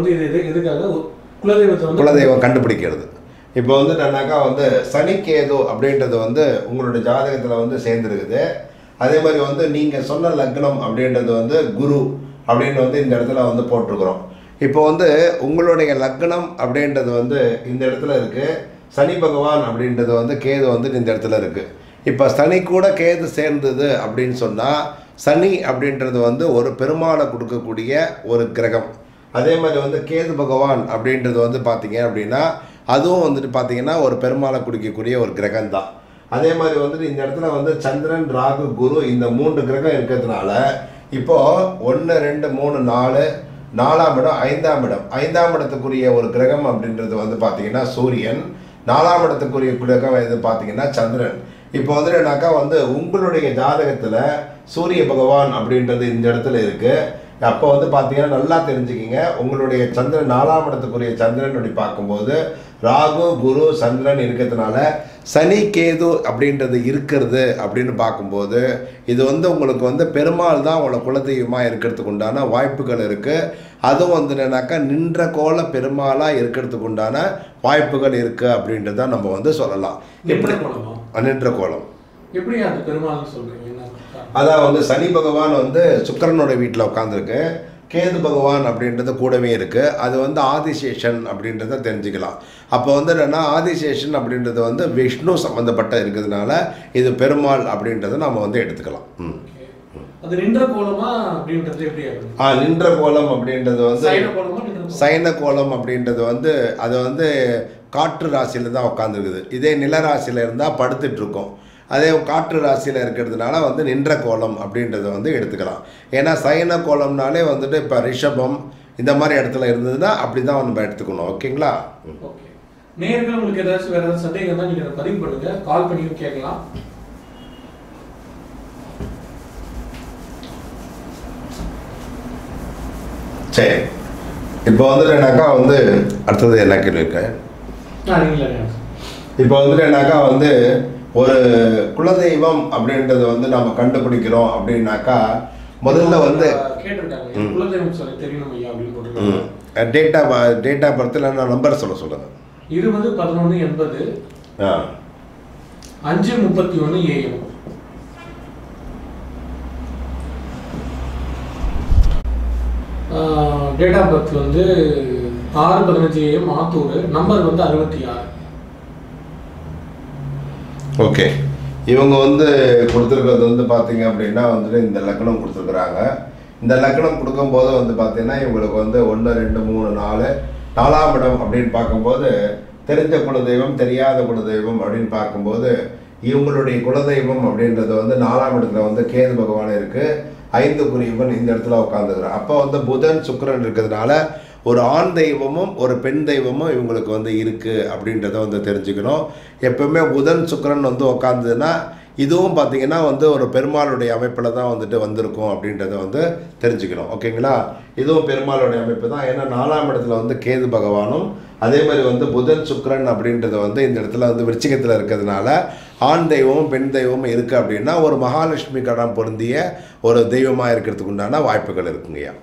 வந்து இது எது எதுக்காக ஒரு குலதெய்வத்தை வந்து குலதெய்வம் கண்டுபிடிக்கிறது இப்போ வந்து என்னன்னாக்கா வந்து சனிக்கேது அப்படின்றது வந்து உங்களுடைய ஜாதகத்தில் வந்து சேர்ந்துருக்குது அதே மாதிரி வந்து நீங்கள் சொன்ன லக்னம் அப்படின்றது வந்து குரு அப்படின்னு வந்து இந்த இடத்துல வந்து போட்டிருக்கிறோம் இப்போ வந்து உங்களுடைய லக்னம் அப்படின்றது வந்து இந்த இடத்துல இருக்குது சனி பகவான் அப்படின்றது வந்து கேது வந்து இந்த இடத்துல இருக்குது இப்போ சனி கூட கேது சேர்ந்தது அப்படின்னு சொன்னால் சனி அப்படின்றது வந்து ஒரு பெருமாளை கொடுக்கக்கூடிய ஒரு கிரகம் அதே மாதிரி வந்து கேது பகவான் அப்படின்றது வந்து பார்த்தீங்க அப்படின்னா அதுவும் வந்துட்டு பார்த்தீங்கன்னா ஒரு பெருமாளை குடிக்கக்கூடிய ஒரு கிரகம் தான் அதே மாதிரி வந்துட்டு இந்த இடத்துல வந்து சந்திரன் ராகு குரு இந்த மூன்று கிரகம் இருக்கிறதுனால இப்போ ஒன்று ரெண்டு மூணு நாலு நாலாம் இடம் ஐந்தாம் இடம் ஐந்தாம் இடத்துக்குரிய ஒரு கிரகம் அப்படின்றது வந்து பார்த்தீங்கன்னா சூரியன் நாலாம் இடத்துக்குரிய கிரகம் எது பார்த்தீங்கன்னா சந்திரன் இப்போ வந்து என்னக்கா வந்து உங்களுடைய ஜாதகத்தில் சூரிய பகவான் அப்படின்றது இந்த இடத்துல இருக்குது அப்போ வந்து பார்த்தீங்கன்னா நல்லா தெரிஞ்சுக்கிங்க உங்களுடைய சந்திரன் நாலாம் இடத்துக்குரிய சந்திரன் அப்படி பார்க்கும்போது ராகு குரு சந்திரன் இருக்கிறதுனால சனி கேது அப்படின்றது இருக்கிறது அப்படின்னு பார்க்கும்போது இது வந்து உங்களுக்கு வந்து பெருமாள் தான் உங்களை குலதெய்வமாக இருக்கிறதுக்கு உண்டான வாய்ப்புகள் இருக்குது அதுவும் வந்து என்னன்னாக்கா நின்ற கோல பெருமாளாக இருக்கிறதுக்கு உண்டான வாய்ப்புகள் இருக்குது அப்படின்றத நம்ம வந்து சொல்லலாம் எப்படி போனோம் நின்ற கோலம் எப்படி அந்த பெருமாள்னு சொல்றீங்க என்ன காரணம்? அதான் வந்து சனி பகவான் வந்து சுக்கிரனோட வீட்டில் உட்காந்துருக்கு கேது பகவான் அப்படின்றது கூடவே இருக்குது அது வந்து ஆதிசேஷன் அப்படின்றத தெரிஞ்சுக்கலாம் அப்போ வந்து என்னென்னா ஆதிசேஷன் அப்படின்றது வந்து விஷ்ணு சம்மந்தப்பட்ட இருக்கிறதுனால இது பெருமாள் அப்படின்றத நம்ம வந்து எடுத்துக்கலாம் ம் Okay. அது நின்ற கோலமா அப்படின்றது எப்படி ஆகுது ஆ நின்ற கோலம் அப்படின்றது வந்து சைன கோலமா நின்ற கோலமா? சைன கோலம் அப்படின்றது வந்து அது வந்து காற்று ராசியில் தான் உட்காந்துருக்குது இதே நில ராசியில் இருந்தால் படுத்துட்டு இருக்கும் அதே காற்று ராசியில் இருக்கிறதுனால வந்து நின்ற கோலம் அப்படின்றத வந்து எடுத்துக்கலாம் ஏன்னா சைன கோலம்னாலே வந்துட்டு இப்போ ரிஷபம் இந்த மாதிரி இடத்துல இருந்ததுன்னா அப்படி தான் நம்ம எடுத்துக்கணும் ஓகேங்களா ம். ஓகே நேர்கள் உங்களுக்கு ஏதாச்சும் வேற ஏதாவது சந்தேகம் இருந்தால் நீங்க அதை பதிவு பண்ணுங்க கால் பண்ணியும் கேட்கலாம் சரி இப்போ வந்துட்டு என்னக்கா வந்து அடுத்தது என்ன கேள்வி இருக்கு ஆ நீங்களே இப்போ வந்துட்டு என்னக்கா வந்து ஒரு குலதெய்வம் அப்படின்றது வந்து நம்ம கண்டுபிடிக்கிறோம் அப்படின்னாக்கா முதல்ல வந்து கேட்டிருக்காங்க ம். குலதெய்வம் சொல்லி தெரியணும் ஐயா அப்படின்னு போட்டிருக்காங்க டேட் ஆஃப் டேட் ஆஃப் பர்த்தில் என்ன நம்பர் சொல்ல சொல்லுங்கள் இருபது பதினொன்று எண்பது ஆ அஞ்சு முப்பத்தி ஒன்று ஏஎம் டேட் ஆஃப் பர்த் வந்து ஆறு பதினஞ்சு ஏஎம் ஆத்தூர் நம்பர் வந்து அறுபத்தி ஆறு ஓகே இவங்க வந்து கொடுத்துருக்கிறது வந்து பார்த்தீங்க அப்படின்னா வந்துட்டு இந்த லக்னம் கொடுத்துருக்குறாங்க இந்த லக்னம் கொடுக்கும்போது வந்து பார்த்தீங்கன்னா இவங்களுக்கு வந்து ஒன்று ரெண்டு மூணு நாலு நாலாம் இடம் அப்படின்னு பார்க்கும்போது தெரிஞ்ச குலதெய்வம் தெரியாத குலதெய்வம் அப்படின்னு பார்க்கும்போது இவங்களுடைய குலதெய்வம் அப்படின்றது வந்து நாலாம் இடத்துல வந்து கேது பகவான் இருக்குது ஐந்துக்குரியவன் இந்த இடத்துல உட்காந்துக்கிறான் அப்போ வந்து புதன் சுக்கிரன் இருக்கிறதுனால ஒரு ஆண் தெய்வமும் ஒரு பெண் தெய்வமும் இவங்களுக்கு வந்து இருக்குது அப்படின்றத வந்து தெரிஞ்சுக்கணும் எப்பவுமே புதன் சுக்கிரன் வந்து உக்காந்ததுன்னா இதுவும் பார்த்தீங்கன்னா வந்து ஒரு பெருமாளுடைய அமைப்பில் தான் வந்துட்டு வந்திருக்கும் அப்படின்றத வந்து தெரிஞ்சுக்கணும் ஓகேங்களா இதுவும் பெருமாளுடைய அமைப்பு தான் ஏன்னா நாலாம் இடத்துல வந்து கேது பகவானும் அதே மாதிரி வந்து புதன் சுக்கிரன் அப்படின்றது வந்து இந்த இடத்துல வந்து விருச்சிகத்தில் இருக்கிறதுனால ஆண் தெய்வமும் பெண் தெய்வமும் இருக்குது அப்படின்னா ஒரு மகாலட்சுமி கடம் பொருந்திய ஒரு தெய்வமாக இருக்கிறதுக்கு உண்டான வாய்ப்புகள் இருக்குங்கய்யா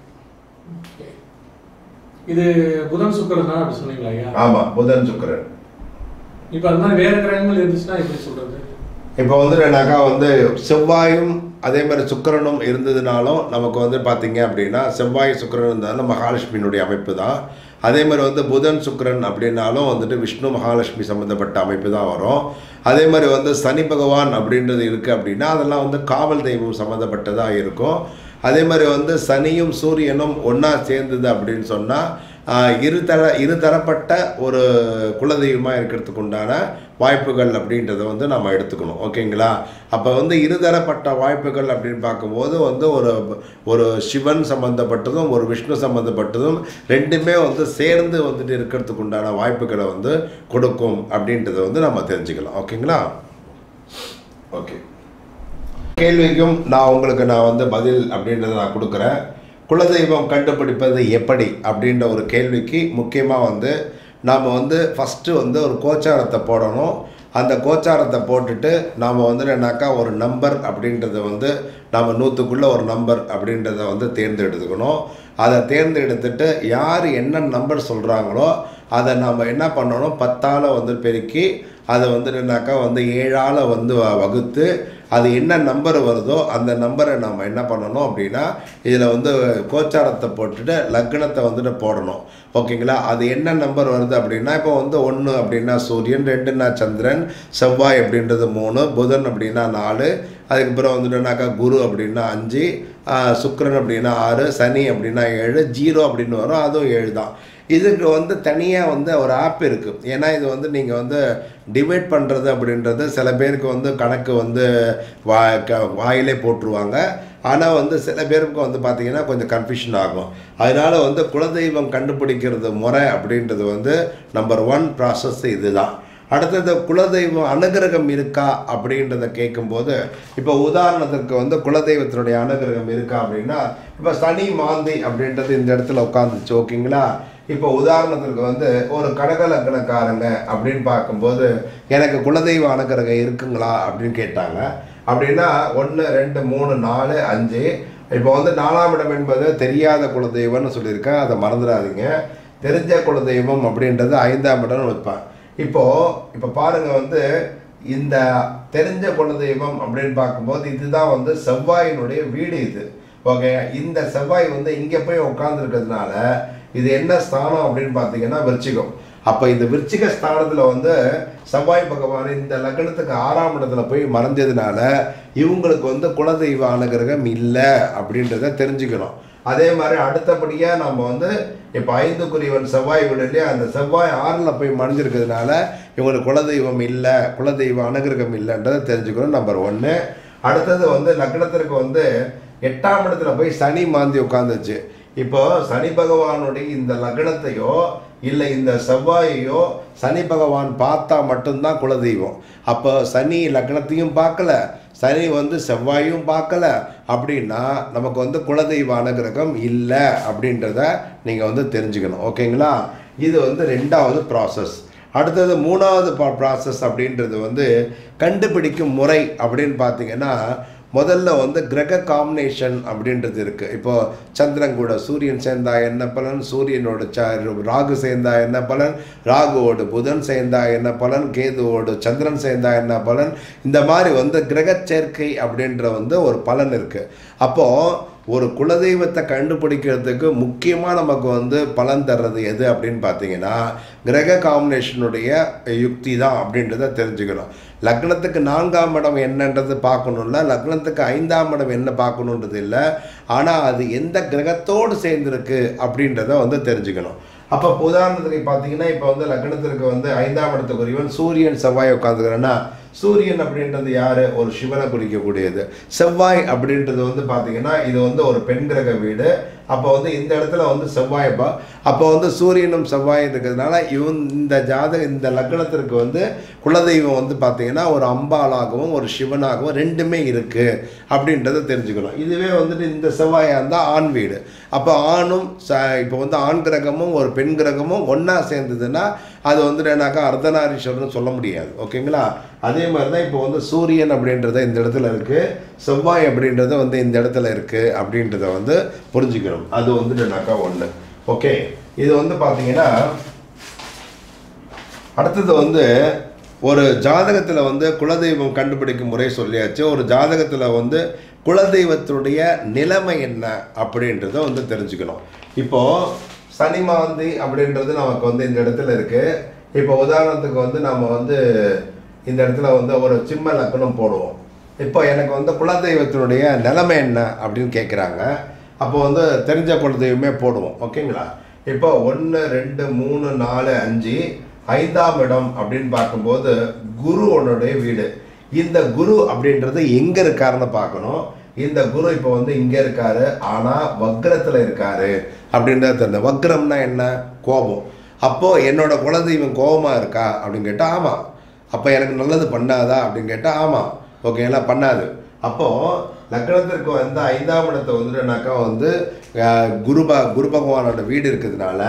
இது புதன் சுக்கரன் தான் அப்படி சொன்னீங்களா ஐயா ஆமாம் புதன் சுக்கிரன் இப்போ அது மாதிரி வேற கிரகங்கள் இருந்துச்சுன்னா எப்படி சொல்றது இப்போ வந்து என்னக்கா வந்து செவ்வாயும் அதே மாதிரி சுக்கிரனும் இருந்ததுனாலும் நமக்கு வந்து பார்த்தீங்க அப்படின்னா செவ்வாய் சுக்கிரன் இருந்தாலும் மகாலட்சுமியினுடைய அமைப்பு தான் அதே மாதிரி வந்து புதன் சுக்கிரன் அப்படின்னாலும் வந்துட்டு விஷ்ணு மகாலட்சுமி சம்மந்தப்பட்ட அமைப்பு தான் வரும் அதே மாதிரி வந்து சனி பகவான் அப்படின்றது இருக்குது அப்படின்னா அதெல்லாம் வந்து காவல் தெய்வம் சம்மந்தப்பட்டதாக இருக்கும் அதே மாதிரி வந்து சனியும் சூரியனும் ஒன்றா சேர்ந்தது அப்படின்னு சொன்னால் இருதர இருதரப்பட்ட ஒரு குலதெய்வமாக இருக்கிறதுக்கு உண்டான வாய்ப்புகள் அப்படின்றத வந்து நம்ம எடுத்துக்கணும் ஓகேங்களா அப்போ வந்து இருதரப்பட்ட வாய்ப்புகள் அப்படின்னு பார்க்கும்போது வந்து ஒரு ஒரு சிவன் சம்மந்தப்பட்டதும் ஒரு விஷ்ணு சம்மந்தப்பட்டதும் ரெண்டுமே வந்து சேர்ந்து வந்துட்டு இருக்கிறதுக்கு உண்டான வாய்ப்புகளை வந்து கொடுக்கும் அப்படின்றத வந்து நம்ம தெரிஞ்சுக்கலாம் ஓகேங்களா ஓகே கேள்விக்கும் நான் உங்களுக்கு நான் வந்து பதில் அப்படின்றத நான் கொடுக்குறேன் குலதெய்வம் கண்டுபிடிப்பது எப்படி அப்படின்ற ஒரு கேள்விக்கு முக்கியமாக வந்து நாம் வந்து ஃபஸ்ட்டு வந்து ஒரு கோச்சாரத்தை போடணும் அந்த கோச்சாரத்தை போட்டுட்டு நாம் வந்து என்னன்னாக்கா ஒரு நம்பர் அப்படின்றத வந்து நம்ம நூற்றுக்குள்ளே ஒரு நம்பர் அப்படின்றத வந்து தேர்ந்தெடுத்துக்கணும் அதை தேர்ந்தெடுத்துட்டு யார் என்ன நம்பர் சொல்கிறாங்களோ அதை நாம் என்ன பண்ணணும் பத்தால் வந்து பெருக்கி அதை வந்து என்னன்னாக்கா வந்து ஏழால் வந்து வ- வகுத்து அது என்ன நம்பர் வருதோ அந்த நம்பரை நம்ம என்ன பண்ணணும் அப்படின்னா இதில் வந்து கோச்சாரத்தை போட்டுட்டு லக்னத்தை வந்துட்டு போடணும் ஓகேங்களா அது என்ன நம்பர் வருது அப்படின்னா இப்போ வந்து ஒன்று அப்படின்னா சூரியன் ரெண்டுன்னா சந்திரன் செவ்வாய் அப்படின்றது மூணு புதன் அப்படின்னா நாலு அதுக்கப்புறம் வந்துட்டுனாக்கா குரு அப்படின்னா அஞ்சு ஆஹ் சுக்கிரன் அப்படின்னா ஆறு சனி அப்படின்னா ஏழு ஜீரோ அப்படின்னு வரும் அதுவும் ஏழு தான் இதுக்கு வந்து தனியாக வந்து ஒரு ஆப் இருக்குது ஏன்னா இது வந்து நீங்கள் வந்து டிவைட் பண்ணுறது அப்படின்றது சில பேருக்கு வந்து கணக்கு வந்து வா க வாயிலே போட்டுருவாங்க ஆனால் வந்து சில பேருக்கு வந்து பார்த்திங்கன்னா கொஞ்சம் கன்ஃபியூஷன் ஆகும் அதனால் வந்து குலதெய்வம் கண்டுபிடிக்கிறது முறை அப்படின்றது வந்து நம்பர் ஒன் ப்ராசஸ் இதுதான் அடுத்தது குலதெய்வம் அனுகிரகம் இருக்கா அப்படின்றத கேட்கும்போது இப்போ உதாரணத்துக்கு வந்து குலதெய்வத்தினுடைய அனுகிரகம் இருக்கா அப்படின்னா இப்போ சனி மாந்தி அப்படின்றது இந்த இடத்துல உட்காந்துச்சு ஓகேங்களா இப்போ உதாரணத்துக்கு வந்து ஒரு கடக லக்னக்காரங்க அப்படின்னு பார்க்கும்போது எனக்கு குலதெய்வ அனுகிரகம் இருக்குங்களா அப்படின்னு கேட்டாங்க அப்படின்னா ஒன்று ரெண்டு மூணு நாலு அஞ்சு இப்போ வந்து நாலாம் இடம் என்பது தெரியாத குலதெய்வம்னு சொல்லியிருக்கேன் அதை மறந்துடாதீங்க தெரிஞ்ச குலதெய்வம் அப்படின்றது ஐந்தாம் இடம்னு வைப்பேன் இப்போ இப்போ பாருங்க வந்து இந்த தெரிஞ்ச குலதெய்வம் அப்படின்னு பார்க்கும்போது இதுதான் வந்து செவ்வாயினுடைய வீடு இது ஓகே இந்த செவ்வாய் வந்து இங்கே போய் உட்காந்துருக்கிறதுனால இது என்ன ஸ்தானம் அப்படின்னு பார்த்தீங்கன்னா விருச்சிகம் அப்போ இந்த விருச்சிக ஸ்தானத்தில் வந்து செவ்வாய் பகவான் இந்த லக்னத்துக்கு ஆறாம் இடத்துல போய் மறைஞ்சதுனால இவங்களுக்கு வந்து குலதெய்வ அனுகிரகம் இல்லை அப்படின்றத தெரிஞ்சுக்கணும் அதே மாதிரி அடுத்தபடியாக நம்ம வந்து இப்போ ஐந்துக்குரியவன் செவ்வாய் வீடு இல்லையா அந்த செவ்வாய் ஆறில் போய் மறைஞ்சிருக்கிறதுனால இவங்களுக்கு குலதெய்வம் இல்லை குலதெய்வ அனுகிரகம் இல்லைன்றதை தெரிஞ்சுக்கணும் நம்பர் ஒன்று அடுத்தது வந்து லக்னத்திற்கு வந்து எட்டாம் இடத்துல போய் சனி மாந்தி உட்காந்துச்சு இப்போ சனி பகவானுடைய இந்த லக்னத்தையோ இல்லை இந்த செவ்வாயையோ சனி பகவான் பார்த்தா மட்டும்தான் குலதெய்வம் அப்போ சனி லக்னத்தையும் பார்க்கல சனி வந்து செவ்வாயும் பார்க்கல அப்படின்னா நமக்கு வந்து குலதெய்வ அனுகிரகம் இல்லை அப்படின்றத நீங்கள் வந்து தெரிஞ்சுக்கணும் ஓகேங்களா இது வந்து ரெண்டாவது ப்ராசஸ் அடுத்தது மூணாவது ப்ராசஸ் அப்படின்றது வந்து கண்டுபிடிக்கும் முறை அப்படின்னு பார்த்தீங்கன்னா முதல்ல வந்து கிரக காம்பினேஷன் அப்படின்றது இருக்குது இப்போ சந்திரன் கூட சூரியன் சேர்ந்தா என்ன பலன் சூரியனோட ச ராகு சேர்ந்தா என்ன பலன் ராகுவோடு புதன் சேர்ந்தா என்ன பலன் கேதுவோடு சந்திரன் சேர்ந்தா என்ன பலன் இந்த மாதிரி வந்து கிரக சேர்க்கை அப்படின்ற வந்து ஒரு பலன் இருக்குது அப்போது ஒரு குலதெய்வத்தை கண்டுபிடிக்கிறதுக்கு முக்கியமாக நமக்கு வந்து பலன் தர்றது எது அப்படின்னு பார்த்தீங்கன்னா கிரக காம்பினேஷனுடைய யுக்தி தான் அப்படின்றத தெரிஞ்சுக்கணும் லக்னத்துக்கு நான்காம் இடம் என்னன்றது பார்க்கணும்ல லக்னத்துக்கு ஐந்தாம் இடம் என்ன பார்க்கணுன்றது இல்லை ஆனால் அது எந்த கிரகத்தோடு சேர்ந்துருக்கு அப்படின்றத வந்து தெரிஞ்சுக்கணும் அப்போ உதாரணத்துக்கு பார்த்தீங்கன்னா இப்போ வந்து லக்னத்திற்கு வந்து ஐந்தாம் இடத்துக்குரியவன் சூரியன் செவ்வாய் உட்காந்துக்கிறேன்னா சூரியன் அப்படின்றது யார் ஒரு சிவனை குறிக்கக்கூடியது செவ்வாய் அப்படின்றது வந்து பார்த்தீங்கன்னா இது வந்து ஒரு பெண் கிரக வீடு அப்போ வந்து இந்த இடத்துல வந்து செவ்வாய்ப்பா அப்போ வந்து சூரியனும் செவ்வாய் இருக்கிறதுனால இவன் இந்த ஜாதக இந்த லக்னத்திற்கு வந்து குலதெய்வம் வந்து பார்த்தீங்கன்னா ஒரு அம்பாளாகவும் ஒரு சிவனாகவும் ரெண்டுமே இருக்குது அப்படின்றத தெரிஞ்சுக்கணும் இதுவே வந்துட்டு இந்த செவ்வாயாக இருந்தால் ஆண் வீடு அப்போ ஆணும் ச இப்போ வந்து ஆண் கிரகமும் ஒரு பெண் கிரகமும் ஒன்றா சேர்ந்ததுன்னா அது வந்துட்டு என்னாக்கா அர்த்தநாரீஸ்வரர்னு சொல்ல முடியாது ஓகேங்களா அதே மாதிரி தான் இப்போ வந்து சூரியன் அப்படின்றத இந்த இடத்துல இருக்குது செவ்வாய் அப்படின்றது வந்து இந்த இடத்துல இருக்குது அப்படின்றத வந்து புரிஞ்சுக்கணும் அது வந்துட்டுனாக்கா ஒன்று ஓகே இது வந்து பார்த்தீங்கன்னா அடுத்தது வந்து ஒரு ஜாதகத்தில் வந்து குலதெய்வம் கண்டுபிடிக்கும் முறை சொல்லியாச்சு ஒரு ஜாதகத்தில் வந்து குலதெய்வத்துடைய நிலைமை என்ன அப்படின்றத வந்து தெரிஞ்சுக்கணும் இப்போது சனிமாந்தி அப்படின்றது நமக்கு வந்து இந்த இடத்துல இருக்குது இப்போ உதாரணத்துக்கு வந்து நம்ம வந்து இந்த இடத்துல வந்து ஒரு சிம்ம லக்னம் போடுவோம் இப்போ எனக்கு வந்து குலதெய்வத்தினுடைய நிலைமை என்ன அப்படின்னு கேட்குறாங்க அப்போ வந்து தெரிஞ்ச குலதெய்வமே போடுவோம் ஓகேங்களா இப்போ ஒன்று ரெண்டு மூணு நாலு அஞ்சு ஐந்தாம் இடம் அப்படின்னு பார்க்கும்போது குருவனுடைய வீடு இந்த குரு அப்படின்றது எங்கே இருக்காருன்னு பார்க்கணும் இந்த குரு இப்போ வந்து இங்கே இருக்காரு ஆனால் வக்ரத்தில் இருக்காரு அப்படின்றத தெரிஞ்ச வக்ரம்னா என்ன கோபம் அப்போது என்னோட குலதெய்வம் கோபமாக இருக்கா அப்படின்னு கேட்டால் ஆமாம் அப்போ எனக்கு நல்லது பண்ணாதா அப்படின்னு கேட்டால் ஆமாம் ஓகேங்களா பண்ணாது அப்போது லக்னத்திற்கு வந்து ஐந்தாம் இடத்தை வந்துட்டுனாக்கா வந்து அஹ், குரு ப குரு பகவானோட வீடு இருக்கிறதுனால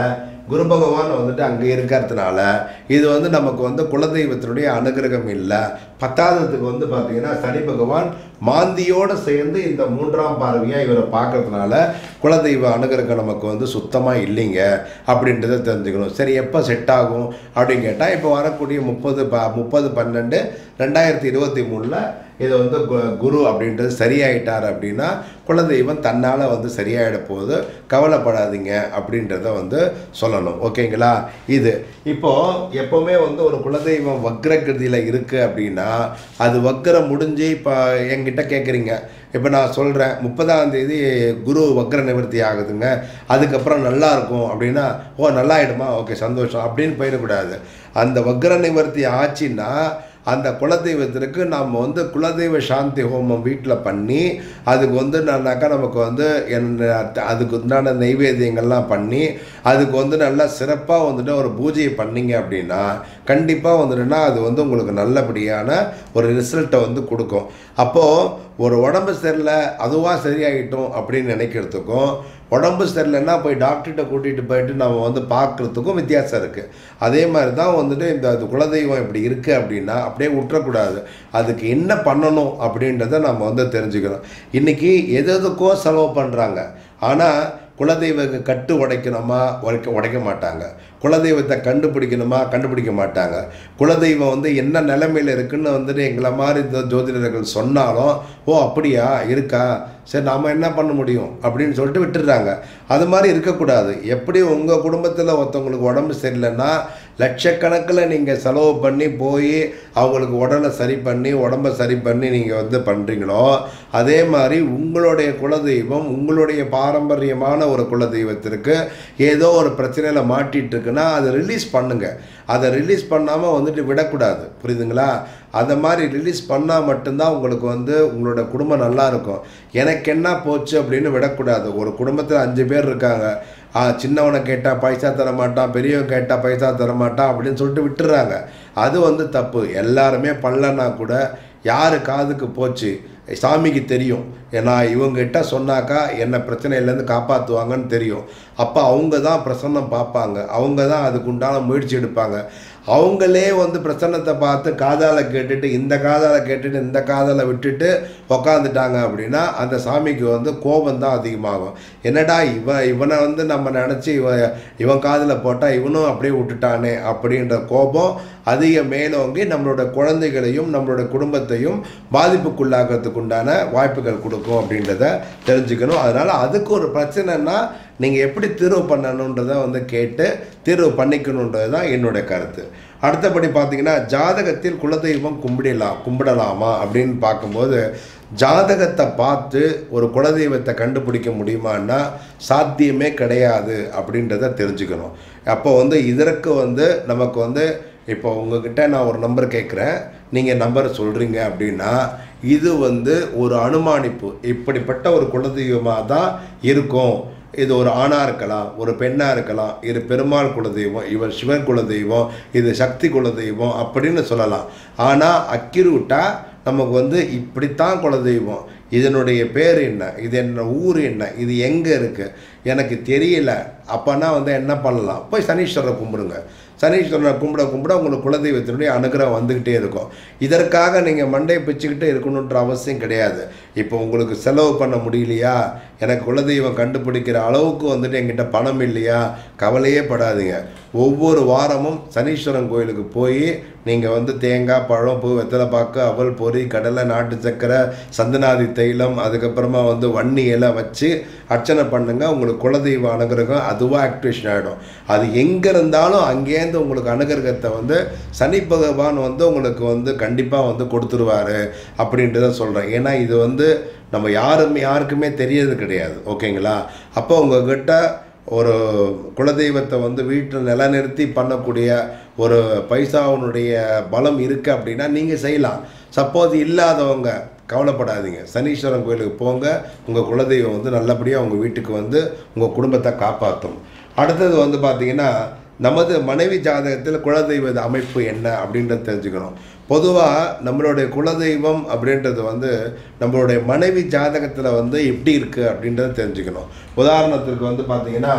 குரு பகவான் வந்துட்டு அங்கே இருக்கிறதுனால இது வந்து நமக்கு வந்து குலதெய்வத்தினுடைய அனுகிரகம் இல்லை பத்தாவதுக்கு வந்து பார்த்தீங்கன்னா சனி பகவான் மாந்தியோடு சேர்ந்து இந்த மூன்றாம் பார்வையாக இவரை பார்க்கறதுனால குலதெய்வ அனுகிரகம் நமக்கு வந்து சுத்தமாக இல்லைங்க அப்படின்றத தெரிஞ்சுக்கணும் சரி எப்போ செட் ஆகும் அப்படின்னு கேட்டால் இப்போ வரக்கூடிய முப்பது ப முப்பது பன்னெண்டு ரெண்டாயிரத்தி இருபத்தி மூணில் இது வந்து கு- குரு அப்படின்றது சரியாயிட்டார் அப்படின்னா குலதெய்வம் தன்னால் வந்து சரியாயிட போகுது கவலைப்படாதீங்க அப்படின்றத வந்து சொல்லணும் ஓகேங்களா இது இப்போது எப்போவுமே வந்து ஒரு குலதெய்வம் வக்ரகிருதியில் இருக்குது அப்படின்னா அது வக்ரம் முடிஞ்சு இப்போ என்கிட்ட கேட்குறீங்க இப்போ நான் சொல்கிறேன் முப்பதாம் தேதி குரு வக்ர நிவர்த்தி ஆகுதுங்க அதுக்கப்புறம் நல்லா இருக்கும் அப்படின்னா ஓ நல்லா ஆயிடுமா ஓகே சந்தோஷம் அப்படின்னு போயிடக்கூடாது அந்த வக்ர நிவர்த்தி ஆச்சுன்னா அந்த குலதெய்வத்திற்கு நாம் வந்து குலதெய்வ சாந்தி ஹோமம் வீட்டில் பண்ணி அதுக்கு வந்து நானாக்கா நமக்கு வந்து என்ன அதுக்கு உண்டான நைவேத்தியங்கள்லாம் பண்ணி அதுக்கு வந்து நல்லா சிறப்பாக வந்துட்டு ஒரு பூஜையை பண்ணீங்க அப்படின்னா கண்டிப்பாக வந்துட்டுனா அது வந்து உங்களுக்கு நல்லபடியான ஒரு ரிசல்ட்டை வந்து கொடுக்கும் அப்போது ஒரு உடம்பு சரியில்லை அதுவாக சரியாயிட்டும் அப்படின்னு நினைக்கிறதுக்கும் உடம்பு சரியில்லைன்னா போய் டாக்டர்கிட்ட கூட்டிகிட்டு போயிட்டு நம்ம வந்து பார்க்குறதுக்கும் வித்தியாசம் இருக்குது அதே மாதிரி தான் வந்துட்டு இந்த அது குலதெய்வம் இப்படி இருக்குது அப்படின்னா அப்படியே விட்டுறக்கூடாது அதுக்கு என்ன பண்ணணும் அப்படின்றத நம்ம வந்து தெரிஞ்சுக்கணும் இன்றைக்கி எது எதுக்கோ செலவு பண்ணுறாங்க ஆனால் குலதெய்வ கட்டு உடைக்கணுமா உடைக்க உடைக்க மாட்டாங்க குலதெய்வத்தை கண்டுபிடிக்கணுமா கண்டுபிடிக்க மாட்டாங்க குலதெய்வம் வந்து என்ன நிலைமையில் இருக்குன்னு வந்துட்டு எங்களை மாதிரி இந்த ஜோதிடர்கள் சொன்னாலும் ஓ அப்படியா இருக்கா சரி நாம் என்ன பண்ண முடியும் அப்படின்னு சொல்லிட்டு விட்டுடுறாங்க அது மாதிரி இருக்கக்கூடாது எப்படி உங்கள் குடும்பத்தில் ஒருத்தவங்களுக்கு உடம்பு சரியில்லைன்னா லட்சக்கணக்கில் நீங்கள் செலவு பண்ணி போய் அவங்களுக்கு உடலை சரி பண்ணி உடம்பை சரி பண்ணி நீங்கள் வந்து பண்ணுறீங்களோ அதே மாதிரி உங்களுடைய குலதெய்வம் உங்களுடைய பாரம்பரியமான ஒரு குலதெய்வத்திற்கு ஏதோ ஒரு பிரச்சனையில் மாட்டிட்டு இருக்குன்னா அதை ரிலீஸ் பண்ணுங்க அதை ரிலீஸ் பண்ணாமல் வந்துட்டு விடக்கூடாது புரியுதுங்களா அதை மாதிரி ரிலீஸ் பண்ணால் மட்டும்தான் உங்களுக்கு வந்து உங்களோட குடும்பம் நல்லா இருக்கும் எனக்கு என்ன போச்சு அப்படின்னு விடக்கூடாது ஒரு குடும்பத்தில் அஞ்சு பேர் இருக்காங்க ஆ, சின்னவனை கேட்டால் பைசா தர மாட்டான் பெரியவன் கேட்டால் பைசா தர மாட்டான் அப்படின்னு சொல்லிட்டு விட்டுறாங்க அது வந்து தப்பு எல்லாருமே பண்ணலன்னா கூட யார் காதுக்கு போச்சு சாமிக்கு தெரியும் ஏன்னா இவங்ககிட்ட சொன்னாக்கா என்ன பிரச்சனையிலேருந்து காப்பாற்றுவாங்கன்னு தெரியும் அப்போ அவங்க தான் பிரசன்னம் பார்ப்பாங்க அவங்க தான் அதுக்கு உண்டான முயற்சி எடுப்பாங்க அவங்களே வந்து பிரசன்னத்தை பார்த்து காதால கேட்டுட்டு இந்த காதால கேட்டுட்டு இந்த காதால விட்டுட்டு உக்காந்துட்டாங்க அப்படின்னா அந்த சாமிக்கு வந்து கோபம் தான் அதிகமாகும் என்னடா இவன் இவனை வந்து நம்ம நினச்சி இவன் இவன் காதில் போட்டால் இவனும் அப்படியே விட்டுட்டானே அப்படின்ற கோபம் அதிக மேலோங்கி நம்மளோட குழந்தைகளையும் நம்மளோட குடும்பத்தையும் பாதிப்புக்குள்ளாகிறதுக்கு உண்டான வாய்ப்புகள் கொடுக்கும் அப்படின்றத தெரிஞ்சுக்கணும் அதனால் அதுக்கு ஒரு பிரச்சனைனா நீங்கள் எப்படி தீர்வு பண்ணணுன்றதை வந்து கேட்டு தீர்வு பண்ணிக்கணுன்றது தான் என்னுடைய கருத்து அடுத்தபடி பார்த்தீங்கன்னா ஜாதகத்தில் குலதெய்வம் கும்பிடலாம் கும்பிடலாமா அப்படின்னு பார்க்கும்போது ஜாதகத்தை பார்த்து ஒரு குலதெய்வத்தை கண்டுபிடிக்க முடியுமான்னா சாத்தியமே கிடையாது அப்படின்றத தெரிஞ்சுக்கணும் அப்போ வந்து இதற்கு வந்து நமக்கு வந்து இப்போ உங்ககிட்ட நான் ஒரு நம்பர் கேட்குறேன் நீங்கள் நம்பர் சொல்கிறீங்க அப்படின்னா இது வந்து ஒரு அனுமானிப்பு இப்படிப்பட்ட ஒரு குலதெய்வமாக தான் இருக்கும் இது ஒரு ஆணாக இருக்கலாம் ஒரு பெண்ணாக இருக்கலாம் இது பெருமாள் குலதெய்வம் இவர் சிவன் குலதெய்வம் இது சக்தி குலதெய்வம் அப்படின்னு சொல்லலாம் ஆனால் அக்கிரூட்டா நமக்கு வந்து இப்படித்தான் குலதெய்வம் இதனுடைய பேர் என்ன இது என்ன ஊர் என்ன இது எங்கே இருக்குது எனக்கு தெரியல அப்போனா வந்து என்ன பண்ணலாம் போய் சனீஸ்வரரை கும்பிடுங்க சனீஸ்வரனை கும்பிட கும்பிட உங்களுக்கு குலதெய்வத்தினுடைய அனுகிரகம் வந்துக்கிட்டே இருக்கும் இதற்காக நீங்கள் மண்டையை பிச்சுக்கிட்டு இருக்கணுன்ற அவசியம் கிடையாது இப்போ உங்களுக்கு செலவு பண்ண முடியலையா எனக்கு குலதெய்வம் கண்டுபிடிக்கிற அளவுக்கு வந்துட்டு என்கிட்ட பணம் இல்லையா கவலையே படாதீங்க ஒவ்வொரு வாரமும் சனீஸ்வரன் கோயிலுக்கு போய் நீங்கள் வந்து தேங்காய் பழம் பூ வெத்தலை பாக்கு அவல் பொரி கடலை நாட்டு சக்கரை சந்தனாதி தைலம் அதுக்கப்புறமா வந்து வன்னி இலை வச்சு அர்ச்சனை பண்ணுங்க உங்களுக்கு குலதெய்வ அனுகிரகம் அதுவாக ஆக்டிவேஷன் ஆகிடும் அது எங்கே இருந்தாலும் அங்கேருந்து உங்களுக்கு அனுகிரகத்தை வந்து சனி பகவான் வந்து உங்களுக்கு வந்து கண்டிப்பாக வந்து கொடுத்துருவாரு அப்படின்றத சொல்கிறேன் ஏன்னா இது வந்து நம்ம யாரும் யாருக்குமே தெரியறது கிடையாது ஓகேங்களா அப்போ உங்ககிட்ட ஒரு குலதெய்வத்தை வந்து வீட்டில் நிலைநிறுத்தி பண்ணக்கூடிய ஒரு பைசாவினுடைய பலம் இருக்குது அப்படின்னா நீங்கள் செய்யலாம் சப்போஸ் இல்லாதவங்க கவலைப்படாதீங்க சனீஸ்வரன் கோயிலுக்கு போங்க உங்கள் குலதெய்வம் வந்து நல்லபடியாக உங்கள் வீட்டுக்கு வந்து உங்கள் குடும்பத்தை காப்பாற்றும் அடுத்தது வந்து பார்த்தீங்கன்னா நமது மனைவி ஜாதகத்தில் குலதெய்வ அமைப்பு என்ன அப்படின்றத தெரிஞ்சுக்கணும் பொதுவாக நம்மளுடைய குலதெய்வம் அப்படின்றது வந்து நம்மளுடைய மனைவி ஜாதகத்தில் வந்து எப்படி இருக்குது அப்படின்றத தெரிஞ்சுக்கணும் உதாரணத்துக்கு வந்து பார்த்தீங்கன்னா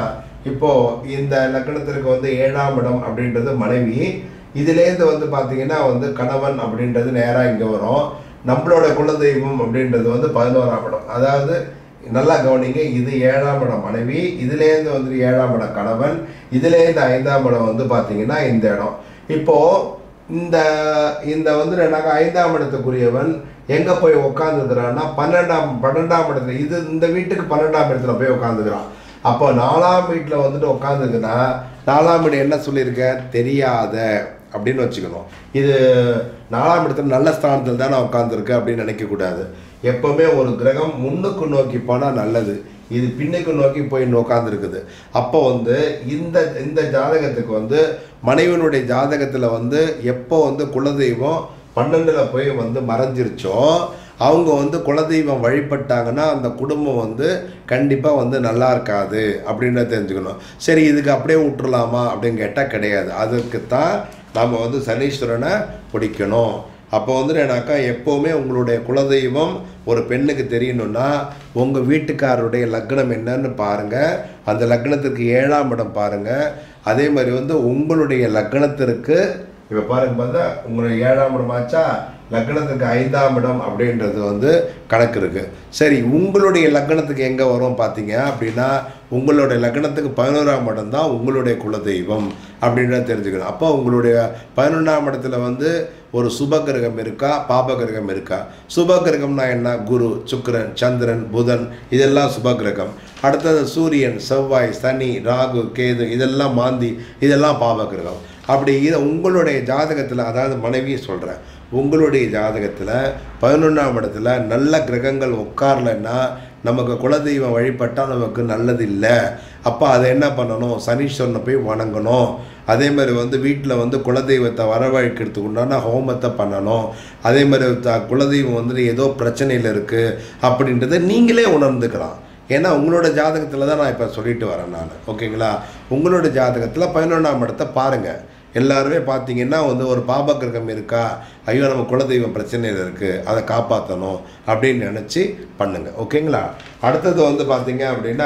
இப்போ இந்த லக்னத்திற்கு வந்து ஏழாம் இடம் அப்படின்றது மனைவி இதுலேருந்து வந்து பார்த்தீங்கன்னா வந்து கணவன் அப்படின்றது நேராக இங்கே வரும் நம்மளோட குலதெய்வம் அப்படின்றது வந்து பதினோராம் இடம் அதாவது நல்லா கவனிங்க இது ஏழாம் இடம் மனைவி இதுலேருந்து வந்து ஏழாம் இடம் கணவன் இதுலேருந்து ஐந்தாம் இடம் வந்து பார்த்தீங்கன்னா இந்த இடம் இப்போ இந்த இந்த வந்து என்னன்னாக்கா ஐந்தாம் இடத்துக்குரியவன் எங்கே போய் உட்காந்துக்கிறான்னா பன்னெண்டாம் பன்னெண்டாம் இடத்துல இது இந்த வீட்டுக்கு பன்னெண்டாம் இடத்துல போய் உட்காந்துக்கிறான் அப்போ நாலாம் வீட்டில் வந்துட்டு உட்காந்துக்குன்னா நாலாம் வீடு என்ன சொல்லியிருக்க தெரியாத அப்படின்னு வச்சுக்கணும் இது நாலாம் இடத்துல நல்ல ஸ்தானத்தில் தானே உட்காந்துருக்கு அப்படின்னு நினைக்கக்கூடாது எப்போவுமே ஒரு கிரகம் முன்னுக்கு நோக்கி போனால் நல்லது இது பின்னுக்கு நோக்கி போய் உட்காந்துருக்குது அப்போ வந்து இந்த இந்த ஜாதகத்துக்கு வந்து மனைவனுடைய ஜாதகத்தில் வந்து எப்போ வந்து குலதெய்வம் பன்னெண்டில் போய் வந்து மறைஞ்சிருச்சோ அவங்க வந்து குலதெய்வம் வழிபட்டாங்கன்னா அந்த குடும்பம் வந்து கண்டிப்பாக வந்து நல்லா இருக்காது அப்படின்னு தெரிஞ்சுக்கணும் சரி இதுக்கு அப்படியே விட்டுறலாமா அப்படின்னு கேட்டால் கிடையாது அதுக்கு தான் நம்ம வந்து சனீஸ்வரனை பிடிக்கணும் அப்போ வந்து என்னக்கா எப்போவுமே உங்களுடைய குலதெய்வம் ஒரு பெண்ணுக்கு தெரியணும்னா உங்கள் வீட்டுக்காரருடைய லக்னம் என்னன்னு பாருங்கள் அந்த லக்னத்திற்கு ஏழாம் இடம் பாருங்கள் அதே மாதிரி வந்து உங்களுடைய லக்னத்திற்கு இப்போ பாருங்க பார்த்தா உங்களுடைய ஏழாம் இடம் ஆச்சா லக்னத்துக்கு ஐந்தாம் இடம் அப்படின்றது வந்து கணக்கு இருக்குது சரி உங்களுடைய லக்னத்துக்கு எங்கே வரும் பார்த்தீங்க அப்படின்னா உங்களுடைய லக்னத்துக்கு பதினோராம் இடம் தான் உங்களுடைய குலதெய்வம் அப்படின்றத தெரிஞ்சுக்கணும் அப்போ உங்களுடைய பதினொன்றாம் இடத்துல வந்து ஒரு சுப கிரகம் இருக்கா பாப கிரகம் இருக்கா சுப கிரகம்னா என்ன குரு சுக்கிரன் சந்திரன் புதன் இதெல்லாம் சுப கிரகம் அடுத்தது சூரியன் செவ்வாய் சனி ராகு கேது இதெல்லாம் மாந்தி இதெல்லாம் பாப கிரகம் அப்படி இதை உங்களுடைய ஜாதகத்தில் அதாவது மனைவி சொல்கிறேன் உங்களுடைய ஜாதகத்தில் பதினொன்றாம் இடத்துல நல்ல கிரகங்கள் உட்காரலைன்னா நமக்கு குலதெய்வம் வழிபட்டால் நமக்கு நல்லது இல்லை அப்போ அதை என்ன பண்ணணும் சனீஸ்வரனை போய் வணங்கணும் அதே மாதிரி வந்து வீட்டில் வந்து குலதெய்வத்தை வரவழைக்கிறதுக்கு உண்டான ஹோமத்தை பண்ணணும் அதே மாதிரி த குலதெய்வம் வந்து ஏதோ பிரச்சனையில் இருக்குது அப்படின்றத நீங்களே உணர்ந்துக்கலாம் ஏன்னா உங்களோட ஜாதகத்தில் தான் நான் இப்போ சொல்லிட்டு வரேன் நான் ஓகேங்களா உங்களோட ஜாதகத்தில் பதினொன்றாம் இடத்த பாருங்கள் எல்லாருமே பார்த்தீங்கன்னா வந்து ஒரு பாப கிரகம் இருக்கா ஐயோ நம்ம குலதெய்வம் பிரச்சனையில் இருக்குது அதை காப்பாற்றணும் அப்படின்னு நினச்சி பண்ணுங்க ஓகேங்களா அடுத்தது வந்து பார்த்தீங்க அப்படின்னா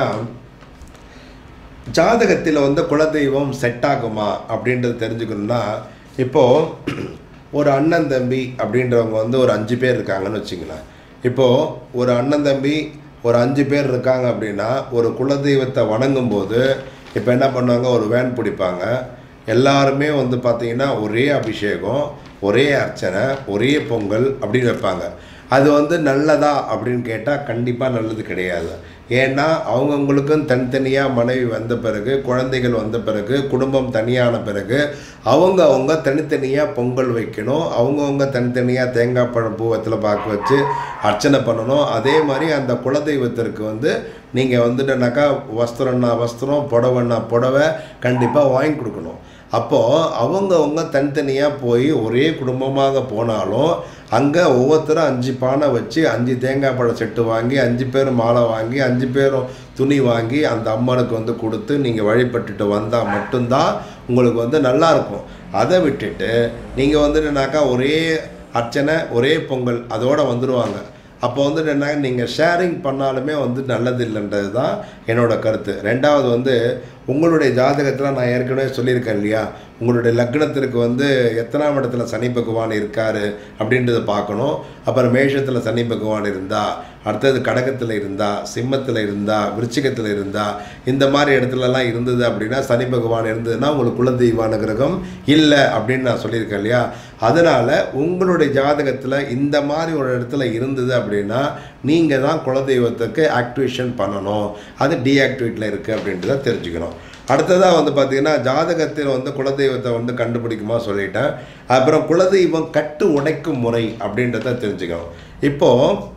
ஜாதகத்தில் வந்து குலதெய்வம் செட் ஆகுமா அப்படின்றது தெரிஞ்சுக்கணும்னா இப்போது ஒரு அண்ணன் தம்பி அப்படின்றவங்க வந்து ஒரு அஞ்சு பேர் இருக்காங்கன்னு வச்சுங்களேன் இப்போது ஒரு அண்ணன் தம்பி ஒரு அஞ்சு பேர் இருக்காங்க அப்படின்னா ஒரு குலதெய்வத்தை வணங்கும் போது இப்போ என்ன பண்ணுவாங்க ஒரு வேன் பிடிப்பாங்க எல்லாருமே வந்து பார்த்திங்கன்னா ஒரே அபிஷேகம் ஒரே அர்ச்சனை ஒரே பொங்கல் அப்படின்னு வைப்பாங்க அது வந்து நல்லதா அப்படின்னு கேட்டால் கண்டிப்பாக நல்லது கிடையாது ஏன்னா அவங்கவுங்களுக்கும் தனித்தனியாக மனைவி வந்த பிறகு குழந்தைகள் வந்த பிறகு குடும்பம் தனியான பிறகு அவங்க அவங்க தனித்தனியாக பொங்கல் வைக்கணும் அவங்கவுங்க தனித்தனியாக தேங்காய் பழம் பூ வெத்தலை பாக்கு வச்சு அர்ச்சனை பண்ணணும் அதே மாதிரி அந்த குலதெய்வத்திற்கு வந்து நீங்கள் வந்துட்டுனாக்கா வஸ்திரம்னா வஸ்திரம் புடவைன்னா புடவை கண்டிப்பாக வாங்கி கொடுக்கணும் அப்போது அவங்கவுங்க தனித்தனியாக போய் ஒரே குடும்பமாக போனாலும் அங்கே ஒவ்வொருத்தரும் அஞ்சு பானை வச்சு அஞ்சு தேங்காய் பழம் செட்டு வாங்கி அஞ்சு பேர் மாலை வாங்கி அஞ்சு பேரும் துணி வாங்கி அந்த அம்மனுக்கு வந்து கொடுத்து நீங்கள் வழிபட்டுட்டு வந்தால் மட்டும்தான் உங்களுக்கு வந்து நல்லா இருக்கும் அதை விட்டுட்டு நீங்கள் வந்துட்டுனாக்கா ஒரே அர்ச்சனை ஒரே பொங்கல் அதோட வந்துடுவாங்க அப்போ வந்து என்ன நீங்கள் ஷேரிங் பண்ணாலுமே வந்து நல்லது இல்லைன்றது தான் என்னோட கருத்து ரெண்டாவது வந்து உங்களுடைய ஜாதகத்தில் நான் ஏற்கனவே சொல்லியிருக்கேன் இல்லையா உங்களுடைய லக்னத்திற்கு வந்து எத்தனாம் இடத்துல சனி பகவான் இருக்கார் அப்படின்றத பார்க்கணும் அப்புறம் மேஷத்தில் சனி பகவான் இருந்தா அடுத்தது கடகத்தில் இருந்தா சிம்மத்தில் இருந்தா விருச்சிகத்தில் இருந்தா இந்த மாதிரி இடத்துலலாம் இருந்தது அப்படின்னா சனி பகவான் இருந்ததுன்னா உங்களுக்கு குலதெய்வான கிரகம் இல்லை அப்படின்னு நான் சொல்லியிருக்கேன் இல்லையா அதனால் உங்களுடைய ஜாதகத்தில் இந்த மாதிரி ஒரு இடத்துல இருந்தது அப்படின்னா நீங்கள் தான் குலதெய்வத்துக்கு ஆக்டிவேஷன் பண்ணணும் அது டீஆக்டிவேட்டில் இருக்குது அப்படின்றத தெரிஞ்சுக்கணும் அடுத்ததாக வந்து பார்த்திங்கன்னா ஜாதகத்தில் வந்து குலதெய்வத்தை வந்து கண்டுபிடிக்குமா சொல்லிட்டேன் அப்புறம் குலதெய்வம் கட்டு உடைக்கும் முறை அப்படின்றத தெரிஞ்சுக்கணும் இப்போது